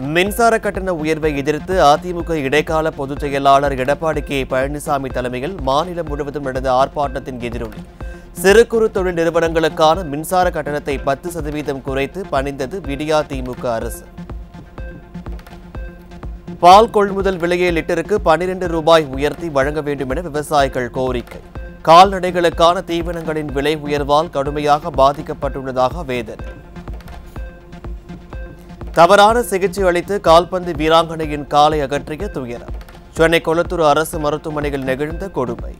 மின்சார கட்டண உயர்வை எதிர்த்து அதிமுக இடைக்கால பொதுச் செயலாளர் எடப்பாடி கே பழனிசாமி தலைமையில் மாநிலம் முழுவதும் நடந்த ஆர்ப்பாட்டத்தின் எதிரொலி சிறு குறு தொழில் நிறுவனங்களுக்கான மின்சார கட்டணத்தை பத்து சதவீதம் குறைத்து பணிந்தது விடியா திமுக அரசு பால் கொள்முதல் விலையை லிட்டருக்கு பன்னிரண்டு ரூபாய் உயர்த்தி வழங்க வேண்டும் என விவசாயிகள் கோரிக்கை கால்நடைகளுக்கான தீவனங்களின் விலை உயர்வால் கடுமையாக பாதிக்கப்பட்டுள்ளதாக வேதனை தவறான சிகிச்சை அளித்து கால்பந்து வீராங்கனையின் காலை அகற்றிய துயரம் சென்னை கொளத்தூர் அரசு மருத்துவமனையில் நெகிழ்ந்த கொடுமை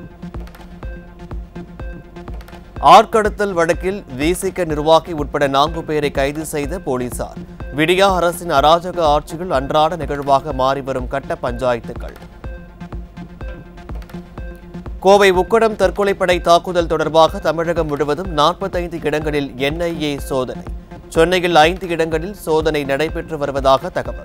ஆட்கடத்தல் வழக்கில் விசிக நிர்வாகி உட்பட நான்கு பேரை கைது செய்த போலீசார் விடியா அரசின் அராஜக ஆட்சிகள் அன்றாட நிகழ்வாக மாறி வரும் கட்ட பஞ்சாயத்துகள் கோவை உக்கடம் தற்கொலைப்படை தாக்குதல் தொடர்பாக தமிழகம் முழுவதும் நாற்பத்தைந்து இடங்களில் என்ஐஏ சோதனை சென்னையில் ஐந்து இடங்களில் சோதனை நடைபெற்று வருவதாக தகவல்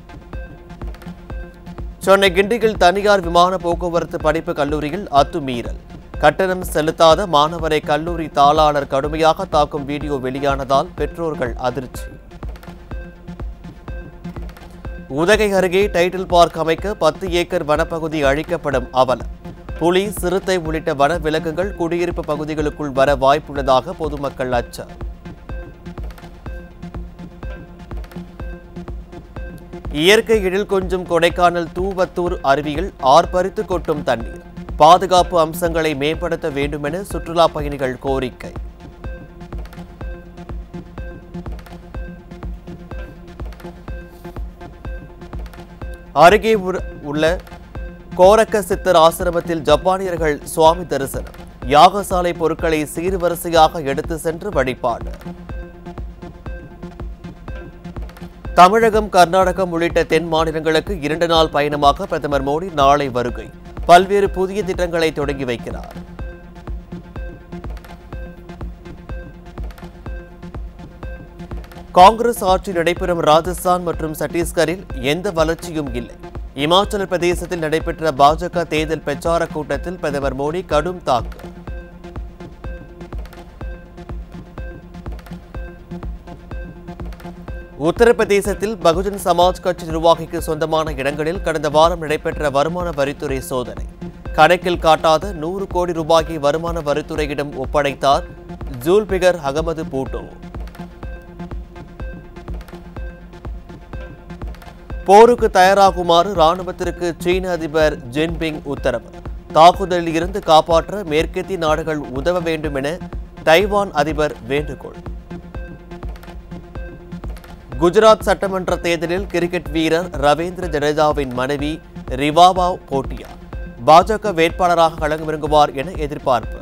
சென்னை கிண்டியில் தனியார் விமான போக்குவரத்து படிப்பு கல்லூரியில் அத்துமீறல் கட்டணம் செலுத்தாத மாணவரை கல்லூரி தாளாளர் கடுமையாக தாக்கும் வீடியோ வெளியானதால் பெற்றோர்கள் அதிர்ச்சி உதகை அருகே டைட்டில் பார்க் அமைக்க பத்து ஏக்கர் வனப்பகுதி அழிக்கப்படும் அவலம் புலி சிறுத்தை உள்ளிட்ட வன விலங்குகள் குடியிருப்பு பகுதிகளுக்குள் வர வாய்ப்புள்ளதாக பொதுமக்கள் அச்சம் இயற்கை எழில் கொஞ்சம் கொடைக்கானல் தூவத்தூர் அருவியில் ஆர்ப்பரித்து கொட்டும் தண்ணீர் பாதுகாப்பு அம்சங்களை மேம்படுத்த வேண்டுமென சுற்றுலா பயணிகள் கோரிக்கை அருகே உள்ள- உள்ள கோரக்க சித்தர் ஆசிரமத்தில் ஜப்பானியர்கள் சுவாமி தரிசனம் யாகசாலை பொருட்களை சீர்வரிசையாக எடுத்து சென்று வழிபாடு தமிழகம் கர்நாடகம் உள்ளிட்ட தென் மாநிலங்களுக்கு இரண்டு நாள் பயணமாக பிரதமர் மோடி நாளை வருகை பல்வேறு புதிய திட்டங்களை தொடங்கி வைக்கிறார் காங்கிரஸ் ஆட்சி நடைபெறும் ராஜஸ்தான் மற்றும் சத்தீஸ்கரில் எந்த வளர்ச்சியும் இல்லை இமாச்சல பிரதேசத்தில் நடைபெற்ற பாஜக தேர்தல் பிரச்சார கூட்டத்தில் பிரதமர் மோடி கடும் தாக்கு உத்தரப்பிரதேசத்தில் பகுஜன் சமாஜ் கட்சி நிர்வாகிக்கு சொந்தமான இடங்களில் கடந்த வாரம் நடைபெற்ற வருமான வரித்துறை சோதனை கணக்கில் காட்டாத நூறு கோடி ரூபாயை வருமான வரித்துறையிடம் ஒப்படைத்தார் ஜூல்பிகர் அகமது பூட்டோ போருக்கு தயாராகுமாறு ராணுவத்திற்கு சீன அதிபர் ஜின்பிங் உத்தரவு தாக்குதலில் இருந்து காப்பாற்ற மேற்கத்திய நாடுகள் உதவ வேண்டும் என தைவான் அதிபர் வேண்டுகோள் குஜராத் சட்டமன்ற தேர்தலில் கிரிக்கெட் வீரர் ரவீந்திர ஜடேஜாவின் மனைவி ரிவாவா போட்டியா பாஜக வேட்பாளராக களமிறங்குவார் என எதிர்பார்ப்பு